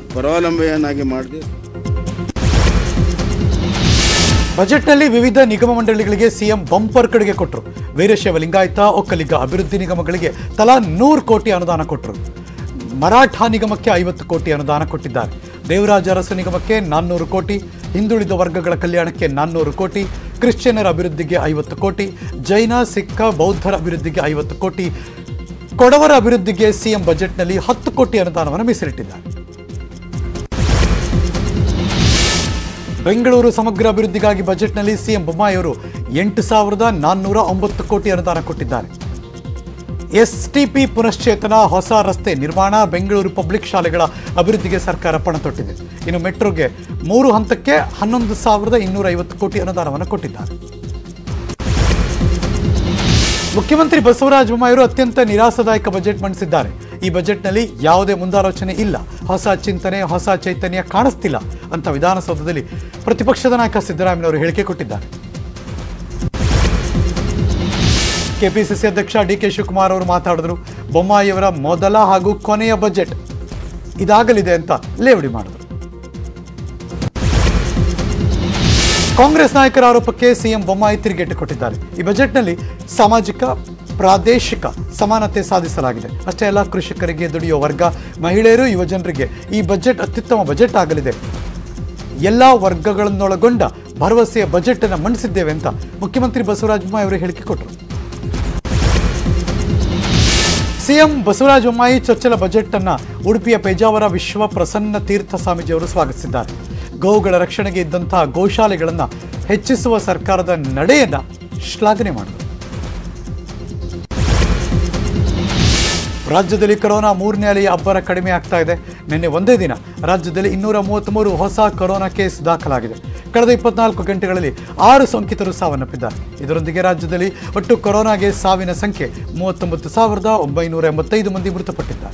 ಪರಾವಲಂಬಿಯನ್ನಾಗಿ ಮಾಡಿದೆ ಬಜೆಟ್ನಲ್ಲಿ ವಿವಿಧ ನಿಗಮ ಮಂಡಳಿಗಳಿಗೆ ಸಿಎಂ ಬಂಪರ್ ಕಡೆಗೆ ಕೊಟ್ಟರು ವೀರಶೈವ ಲಿಂಗಾಯತ ಒಕ್ಕಲಿಗ ಅಭಿವೃದ್ಧಿ ನಿಗಮಗಳಿಗೆ ತಲಾ ನೂರು ಕೋಟಿ ಅನುದಾನ ಕೊಟ್ಟರು ಮರಾಠ ನಿಗಮಕ್ಕೆ ಐವತ್ತು ಕೋಟಿ ಅನುದಾನ ಕೊಟ್ಟಿದ್ದಾರೆ ದೇವರಾಜ ಅರಸು ನಿಗಮಕ್ಕೆ ನಾನ್ನೂರು ಕೋಟಿ ಹಿಂದುಳಿದ ವರ್ಗಗಳ ಕಲ್ಯಾಣಕ್ಕೆ ನಾನ್ನೂರು ಕೋಟಿ ಕ್ರಿಶ್ಚಿಯನ್ನರ ಅಭಿವೃದ್ಧಿಗೆ ಐವತ್ತು ಕೋಟಿ ಜೈನ ಸಿಖ್ ಬೌದ್ಧರ ಅಭಿವೃದ್ಧಿಗೆ ಐವತ್ತು ಕೋಟಿ ಕೊಡವರ ಅಭಿವೃದ್ಧಿಗೆ ಸಿಎಂ ಬಜೆಟ್ನಲ್ಲಿ ಹತ್ತು ಕೋಟಿ ಅನುದಾನವನ್ನು ಮೀಸಲಿಟ್ಟಿದ್ದಾರೆ ಬೆಂಗಳೂರು ಸಮಗ್ರ ಅಭಿವೃದ್ಧಿಗಾಗಿ ಬಜೆಟ್ನಲ್ಲಿ ಸಿಎಂ ಬೊಮ್ಮಾಯಿಯವರು ಎಂಟು ಸಾವಿರದ ನಾನ್ನೂರ ಒಂಬತ್ತು ಕೋಟಿ ಅನುದಾನ ಕೊಟ್ಟಿದ್ದಾರೆ ಎಸ್ಟಿಪಿ ಪುನಶ್ಚೇತನ ಹೊಸ ರಸ್ತೆ ನಿರ್ಮಾಣ ಬೆಂಗಳೂರು ಪಬ್ಲಿಕ್ ಶಾಲೆಗಳ ಅಭಿವೃದ್ಧಿಗೆ ಸರ್ಕಾರ ಪಣ ತೊಟ್ಟಿದೆ ಇನ್ನು ಮೆಟ್ರೋಗೆ ಮೂರು ಹಂತಕ್ಕೆ ಹನ್ನೊಂದು ಸಾವಿರದ ಇನ್ನೂರ ಐವತ್ತು ಕೋಟಿ ಅನುದಾನವನ್ನು ಕೊಟ್ಟಿದ್ದಾರೆ ಮುಖ್ಯಮಂತ್ರಿ ಬಸವರಾಜ ಬೊಮ್ಮಾಯಿಯವರು ಅತ್ಯಂತ ನಿರಾಸದಾಯಕ ಬಜೆಟ್ ಮಂಡಿಸಿದ್ದಾರೆ ಈ ಬಜೆಟ್ನಲ್ಲಿ ಯಾವುದೇ ಮುಂದಾಲೋಚನೆ ಇಲ್ಲ ಹೊಸ ಚಿಂತನೆ ಹೊಸ ಚೈತನ್ಯ ಕಾಣಿಸ್ತಿಲ್ಲ ಅಂತ ವಿಧಾನಸೌಧದಲ್ಲಿ ಪ್ರತಿಪಕ್ಷದ ನಾಯಕ ಸಿದ್ದರಾಮಯ್ಯನವರು ಹೇಳಿಕೆ ಕೊಟ್ಟಿದ್ದಾರೆ ಕೆಪಿಸಿಸಿ ಅಧ್ಯಕ್ಷ ಡಿ ಕೆ ಶಿವಕುಮಾರ್ ಅವರು ಮಾತಾಡಿದ್ರು ಬೊಮ್ಮಾಯಿಯವರ ಮೊದಲ ಹಾಗೂ ಕೊನೆಯ ಬಜೆಟ್ ಇದಾಗಲಿದೆ ಅಂತ ಲೇವಡಿ ಮಾಡಿದ್ರು ಕಾಂಗ್ರೆಸ್ ನಾಯಕರ ಆರೋಪಕ್ಕೆ ಸಿಎಂ ಬೊಮ್ಮಾಯಿ ತಿರುಗೇಟು ಕೊಟ್ಟಿದ್ದಾರೆ ಈ ಬಜೆಟ್ನಲ್ಲಿ ಸಾಮಾಜಿಕ ಪ್ರಾದೇಶಿಕ ಸಮಾನತೆ ಸಾಧಿಸಲಾಗಿದೆ ಅಷ್ಟೇ ಅಲ್ಲ ಕೃಷಿಕರಿಗೆ ದುಡಿಯುವ ವರ್ಗ ಮಹಿಳೆಯರು ಯುವಜನರಿಗೆ ಈ ಬಜೆಟ್ ಅತ್ಯುತ್ತಮ ಬಜೆಟ್ ಆಗಲಿದೆ ಎಲ್ಲ ವರ್ಗಗಳನ್ನೊಳಗೊಂಡ ಭರವಸೆಯ ಬಜೆಟ್ ಅನ್ನು ಮಂಡಿಸಿದ್ದೇವೆ ಅಂತ ಮುಖ್ಯಮಂತ್ರಿ ಬಸವರಾಜ ಬೊಮ್ಮಾಯಿ ಅವರು ಹೇಳಿಕೆ ಕೊಟ್ಟರು ಸಿಎಂ ಬಸವರಾಜ ಬೊಮ್ಮಾಯಿ ಚೊಚ್ಚಲ ಬಜೆಟ್ ಅನ್ನ ಉಡುಪಿಯ ಪೇಜಾವರ ವಿಶ್ವ ಪ್ರಸನ್ನ ತೀರ್ಥ ಸ್ವಾಮೀಜಿಯವರು ಸ್ವಾಗತಿಸಿದ್ದಾರೆ ಗೋವುಗಳ ರಕ್ಷಣೆಗೆ ಇದ್ದಂತಹ ಗೋಶಾಲೆಗಳನ್ನು ಹೆಚ್ಚಿಸುವ ಸರ್ಕಾರದ ನಡೆಯನ್ನ ಶ್ಲಾಘನೆ ಮಾಡಿದರು ರಾಜ್ಯದಲ್ಲಿ ಕೊರೋನಾ ಮೂರನೇ ಅಲೆಯ ಅಬ್ಬರ ಕಡಿಮೆ ಆಗ್ತಾ ಇದೆ ನಿನ್ನೆ ಒಂದೇ ದಿನ ರಾಜ್ಯದಲ್ಲಿ ಇನ್ನೂರ ಮೂವತ್ತ್ಮೂರು ಹೊಸ ಕೊರೋನಾ ಕೇಸ್ ದಾಖಲಾಗಿದೆ ಕಳೆದ ಇಪ್ಪತ್ನಾಲ್ಕು ಗಂಟೆಗಳಲ್ಲಿ ಆರು ಸೋಂಕಿತರು ಸಾವನ್ನಪ್ಪಿದ್ದಾರೆ ಇದರೊಂದಿಗೆ ರಾಜ್ಯದಲ್ಲಿ ಒಟ್ಟು ಕೊರೋನಾಗೆ ಸಾವಿನ ಸಂಖ್ಯೆ ಮೂವತ್ತೊಂಬತ್ತು ಸಾವಿರದ ಒಂಬೈನೂರ ಎಂಬತ್ತೈದು ಮಂದಿ ಮೃತಪಟ್ಟಿದ್ದಾರೆ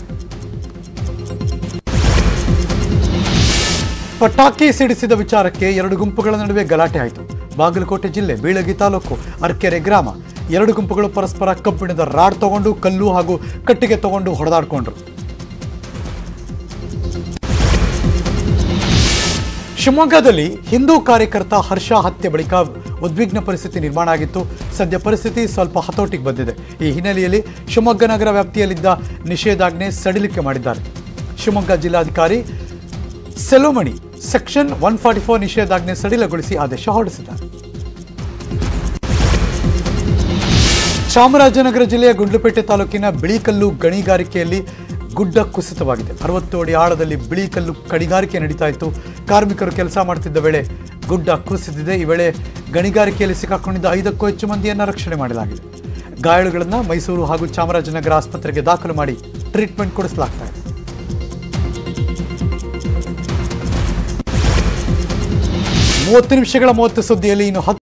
ಪಟಾಕಿ ಸಿಡಿಸಿದ ವಿಚಾರಕ್ಕೆ ಎರಡು ಗುಂಪುಗಳ ನಡುವೆ ಗಲಾಟೆ ಆಯಿತು ಬಾಗಲಕೋಟೆ ಜಿಲ್ಲೆ ಬೀಳಗಿ ತಾಲೂಕು ಅರ್ಕೆರೆ ಗ್ರಾಮ ಎರಡು ಗುಂಪುಗಳು ಪರಸ್ಪರ ಕಬ್ಬಿಣದ ರಾಡ್ ತಗೊಂಡು ಕಲ್ಲು ಹಾಗೂ ಕಟ್ಟಿಗೆ ತಗೊಂಡು ಹೊಡೆದಾಡ್ಕೊಂಡ್ರು ಶಿವಮೊಗ್ಗದಲ್ಲಿ ಹಿಂದೂ ಕಾರ್ಯಕರ್ತ ಹರ್ಷ ಹತ್ಯೆ ಬಳಿಕ ಉದ್ವಿಗ್ನ ಪರಿಸ್ಥಿತಿ ನಿರ್ಮಾಣ ಆಗಿತ್ತು ಸದ್ಯ ಪರಿಸ್ಥಿತಿ ಸ್ವಲ್ಪ ಹತೋಟಿಗೆ ಬಂದಿದೆ ಈ ಹಿನ್ನೆಲೆಯಲ್ಲಿ ಶಿವಮೊಗ್ಗ ನಗರ ವ್ಯಾಪ್ತಿಯಲ್ಲಿದ್ದ ನಿಷೇಧಾಜ್ಞೆ ಸಡಿಲಿಕೆ ಮಾಡಿದ್ದಾರೆ ಶಿವಮೊಗ್ಗ ಜಿಲ್ಲಾಧಿಕಾರಿ ಸೆಲೋಮಣಿ ಸೆಕ್ಷನ್ ಒನ್ ಫಾರ್ಟಿ ಫೋರ್ ನಿಷೇಧಾಜ್ಞೆ ಸಡಿಲಗೊಳಿಸಿ ಆದೇಶ ಹೊರಡಿಸಿದ್ದಾರೆ ಚಾಮರಾಜನಗರ ಜಿಲ್ಲೆಯ ಗುಂಡ್ಲುಪೇಟೆ ತಾಲೂಕಿನ ಬಿಳಿಕಲ್ಲು ಗಣಿಗಾರಿಕೆಯಲ್ಲಿ ಗುಡ್ಡ ಕುಸಿತವಾಗಿದೆ ಅರವತ್ತು ಅಡಿ ಆಳದಲ್ಲಿ ಬಿಳಿಕಲ್ಲು ಗಣಿಗಾರಿಕೆ ನಡೀತಾ ಇತ್ತು ಕಾರ್ಮಿಕರು ಕೆಲಸ ಮಾಡ್ತಿದ್ದ ವೇಳೆ ಗುಡ್ಡ ಕುಸಿದಿದೆ ಈ ವೇಳೆ ಗಣಿಗಾರಿಕೆಯಲ್ಲಿ ಸಿಕ್ಕಾಕೊಂಡಿದ್ದ ಐದಕ್ಕೂ ಹೆಚ್ಚು ಮಂದಿಯನ್ನು ರಕ್ಷಣೆ ಮಾಡಲಾಗಿದೆ ಗಾಯಾಳುಗಳನ್ನು ಮೈಸೂರು ಹಾಗೂ ಚಾಮರಾಜನಗರ ಆಸ್ಪತ್ರೆಗೆ ದಾಖಲು ಮಾಡಿ ಟ್ರೀಟ್ಮೆಂಟ್ ಕೊಡಿಸಲಾಗ್ತಾ ಇದೆ ಮೂವತ್ತು ನಿಮಿಷಗಳ ಮೂವತ್ತು ಸುದ್ದಿಯಲ್ಲಿ ಇನ್ನು ಹತ್ತು